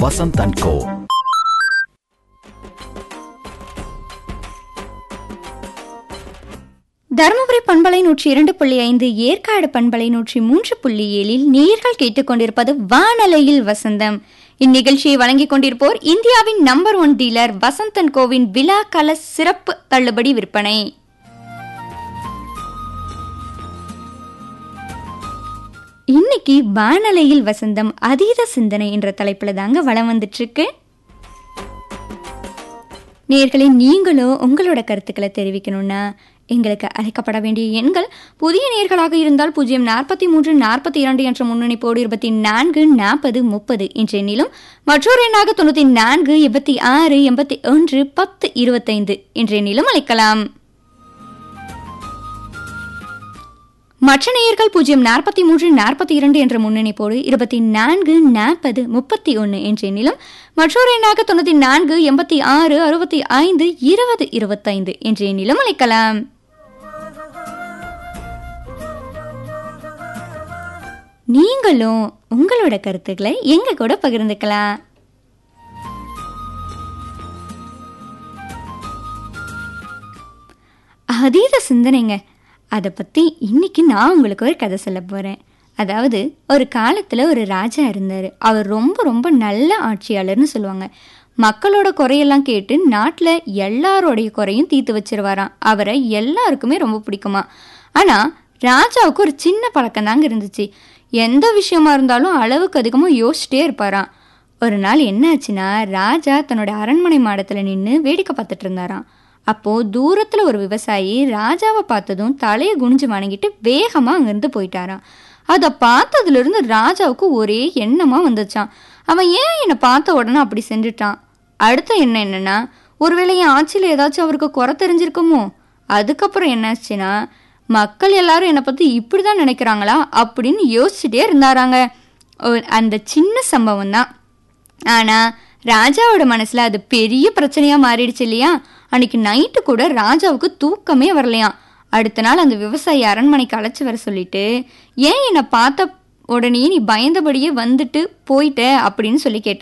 Vasanth and கோ தருமபுரி பண்பலை நூற்றி இரண்டு புள்ளி ஐந்து ஏற்காடு பண்பலை நூற்றி மூன்று புள்ளி ஏழில் நேர்கள் கேட்டுக்கொண்டிருப்பது வானலையில் வசந்தம் இந்நிகழ்ச்சியை வழங்கிக் கொண்டிருப்போர் இந்தியாவின் நம்பர் ஒன் டீலர் வசந்தன் கோவின் விழா கல சிறப்பு தள்ளுபடி விற்பனை இன்னைக்கு வானலையில் வசந்தம் அதீத சிந்தனை என்ற தலைப்புல தாங்க வளம் வந்துட்டு இருக்கு நேர்களே நீங்களும் உங்களோட கருத்துக்களை தெரிவிக்கணும்னா எங்களுக்கு அழைக்கப்பட வேண்டிய எண்கள் புதிய நேர்களாக இருந்தால் பூஜ்ஜியம் நாற்பத்தி மூன்று நாற்பத்தி இரண்டு என்ற முன்னணிப்போடு இருபத்தி நான்கு நாற்பது முப்பது என்ற எண்ணிலும் மற்றொரு எண்ணாக தொண்ணூற்றி நான்கு எண்பத்தி ஆறு எண்பத்தி ஒன்று பத்து இருபத்தைந்து என்ற எண்ணிலும் அழைக்கலாம் மற்ற நேயர்கள் பூஜ்ஜியம் நாற்பத்தி மூன்று நாற்பத்தி இரண்டு என்ற முன்னணிப்போடு இருபத்தி நான்கு நாற்பது முப்பத்தி ஒன்று என்ற எண்ணிலும் மற்றொரு எண்ணாக தொண்ணூற்றி நான்கு எண்பத்தி ஆறு அறுபத்தி ஐந்து இருபது இருபத்தைந்து என்ற எண்ணிலும் அழைக்கலாம் நீங்களும் உங்களோட கருத்துக்களை எங்க கூட பகிர்ந்துக்கலாம் அதீத சிந்தனைங்க அதை பற்றி இன்னைக்கு நான் உங்களுக்கு ஒரு கதை சொல்ல போகிறேன் அதாவது ஒரு காலத்தில் ஒரு ராஜா இருந்தார் அவர் ரொம்ப ரொம்ப நல்ல ஆட்சியாளர்னு சொல்லுவாங்க மக்களோட குறையெல்லாம் கேட்டு நாட்டில் எல்லாரோடைய குறையும் தீர்த்து வச்சிருவாராம் அவரை எல்லாருக்குமே ரொம்ப பிடிக்குமா ஆனால் ராஜாவுக்கு ஒரு சின்ன பழக்கம் தாங்க இருந்துச்சு எந்த விஷயமா இருந்தாலும் அளவுக்கு அதிகமாக யோசிச்சிட்டே இருப்பாராம் ஒரு நாள் என்னாச்சுன்னா ராஜா தன்னோட அரண்மனை மாடத்தில் நின்று வேடிக்கை பார்த்துட்டு இருந்தாராம் அப்போ தூரத்துல ஒரு விவசாயி ராஜாவை பார்த்ததும் தலையை குனிஞ்சு வணங்கிட்டு வேகமா அங்கிருந்து போயிட்டாராம் அதை பார்த்ததுல இருந்து ராஜாவுக்கு ஒரே எண்ணமா வந்துச்சான் அவன் ஏன் என்னை பார்த்த உடனே அப்படி செஞ்சுட்டான் அடுத்த எண்ணம் என்னன்னா ஒருவேளை என் ஆட்சியில் ஏதாச்சும் அவருக்கு குறை தெரிஞ்சிருக்குமோ அதுக்கப்புறம் என்னாச்சுன்னா மக்கள் எல்லாரும் என்னை பத்தி இப்படிதான் நினைக்கிறாங்களா அப்படின்னு யோசிச்சுட்டே இருந்தாராங்க ஒ- அந்த சின்ன சம்பவம் தான் ஆனா ராஜாவோட மனசுல அது பெரிய பிரச்சனையா மாறிடுச்சு இல்லையா அன்னைக்கு நைட்டு கூட ராஜாவுக்கு தூக்கமே வரலையாம் அடுத்த நாள் அந்த விவசாயி அரண்மனைக்கு அழைச்சி வர சொல்லிட்டு ஏன் என்னை பார்த்த உடனே நீ பயந்தபடியே வந்துட்டு போயிட்ட அப்படின்னு சொல்லி கேட்டார்